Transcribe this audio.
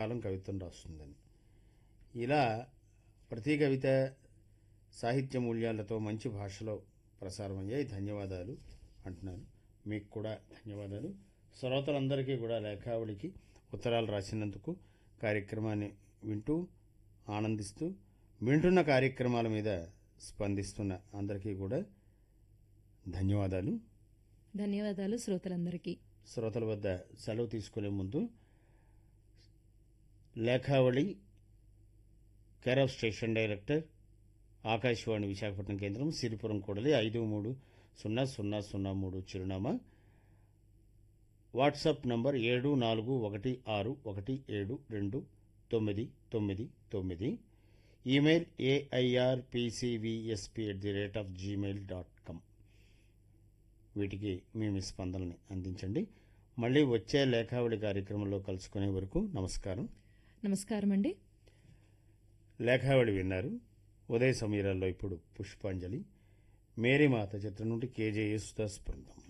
కాలం కవిత్వం రాస్తుందని ఇలా ప్రతి కవిత సాహిత్య మూల్యాలతో మంచి భాషలో ప్రసారమయ్యాయి ధన్యవాదాలు అంటున్నాను మీకు కూడా ధన్యవాదాలు శ్రోతలందరికీ కూడా లేఖావళికి ఉత్తరాలు రాసినందుకు కార్యక్రమాన్ని వింటూ ఆనందిస్తూ వింటున్న కార్యక్రమాల మీద స్పందిస్తున్న అందరికీ కూడా ధన్యవాదాలు ధన్యవాదాలు శ్రోతలందరికీ శ్రోతల వద్ద సెలవు తీసుకునే ముందు లేఖావళి care of station director Akashvani Visakhapatnam కేంద్రం సిరిపురం కూడలి ఐదు మూడు సున్నా సున్నా సున్నా మూడు చిరునామా వాట్సాప్ నంబర్ ఏడు నాలుగు ఒకటి ఆరు ఒకటి ఏడు రెండు తొమ్మిది తొమ్మిది తొమ్మిది email AIR PCVSP at the rate of Gmail dot com వీటికి మీ మీ స్పందనని అందించండి మళ్ళీ వచ్చే లేఖావళి కార్యక్రమంలో కలుసుకునే వరకు నమస్కారం నమస్కారం అండి లేఖావళి విన్నారు ఉదయ సమీరాల్లో ఇప్పుడు పుష్పాంజలి మేరీ మాత చిత్రం నుండి కేజే యేసుదాస్ బృందం